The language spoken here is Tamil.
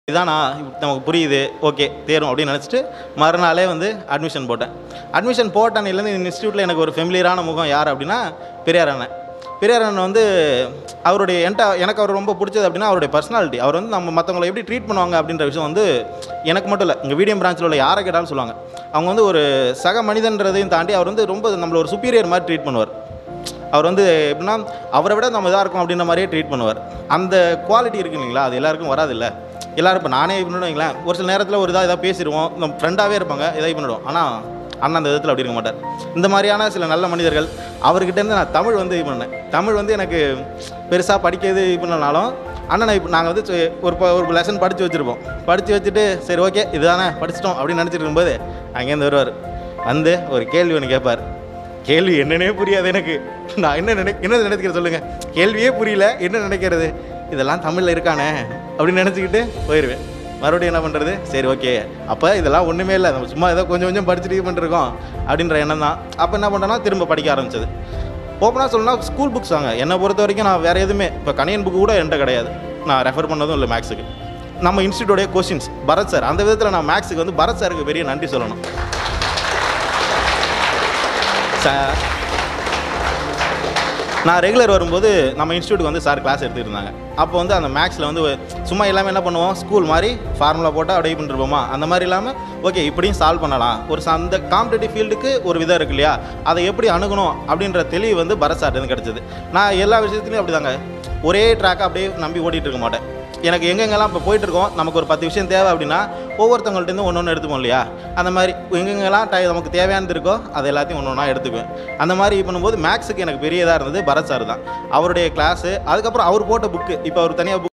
இதானா நமக்கு புரியுது ஓகே தேரும் அப்படின்னு நினச்சிட்டு மறுநாளே வந்து அட்மிஷன் போட்டேன் அட்மிஷன் போட்டனையிலேருந்து இந்த இன்ஸ்டியூட்டில் எனக்கு ஒரு ஃபெமிலியரான முகம் யார் அப்படின்னா பெரியார் அண்ணன் பெரியார் அண்ணன் வந்து அவருடைய என்கிட்ட எனக்கு அவர் ரொம்ப பிடிச்சது அப்படின்னா அவருடைய பர்சனாலிட்டி அவர் வந்து நம்ம மற்றவங்களை எப்படி ட்ரீட் பண்ணுவாங்க அப்படின்ற விஷயம் வந்து எனக்கு மட்டும் இல்லை இங்கே வீடியம் பிரான்ச்சில் உள்ள யாரை கேட்டாலும் சொல்லுவாங்க அவங்க வந்து ஒரு சக மனிதன்றதையும் தாண்டி அவர் வந்து ரொம்ப நம்மளை ஒரு சுப்பீரியர் மாதிரி ட்ரீட் பண்ணுவார் அவர் வந்து எப்படின்னா அவரை விட நம்ம இதாக இருக்கும் அப்படின்ற மாதிரியே ட்ரீட் பண்ணுவார் அந்த குவாலிட்டி இருக்கு இல்லைங்களா அது எல்லாருக்கும் வராதில்ல எல்லாரும் இப்போ நானே இப்படி வைங்களேன் ஒரு சில நேரத்தில் ஒரு இதாக இதாக பேசிடுவோம் நம்ம ஃப்ரெண்டாகவே இருப்பாங்க இதாக பண்ணிடுவோம் ஆனால் அண்ணன் அந்த விதத்தில் அப்படி இருக்க மாட்டார் இந்த மாதிரியான சில நல்ல மனிதர்கள் அவர்கிட்டேருந்து நான் தமிழ் வந்து இது பண்ணேன் தமிழ் வந்து எனக்கு பெருசாக படிக்கிறது இது பண்ணனாலும் அண்ணனை இப்போ நாங்கள் வந்து சு- ஒரு ப- ஒரு லெசன் படித்து வச்சுருப்போம் படித்து வச்சுட்டு சரி ஓகே இதுதானே படிச்சிட்டோம் அப்படின்னு நினச்சிட்டு இருக்கும்போது அங்கேருந்து வருவார் வந்து ஒரு கேள்வி ஒன்று கேட்பார் கேள்வி என்னன்னே புரியாது எனக்கு நான் என்ன நினை என்ன நினைக்கிறேன் சொல்லுங்கள் கேள்வியே புரியல என்ன நினைக்கிறது இதெல்லாம் தமிழில் இருக்கானே அப்படின்னு நினச்சிக்கிட்டு போயிடுவேன் மறுபடியும் என்ன பண்ணுறது சரி ஓகே அப்போ இதெல்லாம் ஒன்றுமே இல்லை நம்ம சும்மா ஏதோ கொஞ்சம் கொஞ்சம் படிச்சுட்டு இது பண்ணிருக்கோம் அப்படின்ற எண்ணம் தான் அப்போ என்ன பண்ணேன்னா திரும்ப படிக்க ஆரம்பிச்சது ஓப்பனாக சொல்லணும்னா ஸ்கூல் புக்ஸ் வாங்க என்னை பொறுத்த வரைக்கும் நான் வேறு எதுவுமே இப்போ கணியன் புக்கு கூட என்கிட்ட கிடையாது நான் ரெஃபர் பண்ணதும் இல்லை மேக்ஸுக்கு நம்ம இன்ஸ்டியூட்டோடைய கொஸ்டின்ஸ் பரத் சார் அந்த விதத்தில் நான் மேக்ஸுக்கு வந்து பரத் சாருக்கு பெரிய நன்றி சொல்லணும் சார் நான் ரெகுலர் வரும்போது நம்ம இன்ஸ்டியூட்டுக்கு வந்து சார் கிளாஸ் எடுத்துருந்தாங்க அப்போ வந்து அந்த மேக்ஸில் வந்து சும்மா எல்லாமே என்ன பண்ணுவோம் ஸ்கூல் மாதிரி ஃபார்முலா போட்டால் அப்படியே பண்ணிருப்போமா அந்த மாதிரி இல்லாமல் ஓகே இப்படியும் சால்வ் பண்ணலாம் ஒரு ச- அந்த காம்படிட்டிவ் ஃபீல்டுக்கு ஒரு விதம் இருக்கு இல்லையா அதை எப்படி அணுகணும் அப்படின்ற தெளிவு வந்து பரத் சார்ட்டு கிடச்சிது நான் எல்லா விஷயத்துலையும் அப்படிதாங்க ஒரே ட்ராக்கை அப்படியே நம்பி ஓட்டிகிட்டு இருக்க மாட்டேன் எனக்கு எங்கெங்கெல்லாம் இப்போ போயிட்டு இருக்கோம் நமக்கு ஒரு பத்து விஷயம் தேவை அப்படின்னா ஒவ்வொருத்தவங்கள்ட்டேருந்து ஒன்று ஒன்று எடுத்துப்போம் இல்லையா அந்த மாதிரி எங்கெங்கெல்லாம் டை நமக்கு தேவையானது இருக்கோ அது எல்லாத்தையும் ஒன்று ஒன்றா எடுத்துக்குவேன் அந்த மாதிரி இது பண்ணும்போது மேக்ஸுக்கு எனக்கு பெரியதாக இருந்தது பரத் சார் தான் அவருடைய கிளாஸு அதுக்கப்புறம் அவர் போட்ட புக்கு இப்போ அவர் தனியாக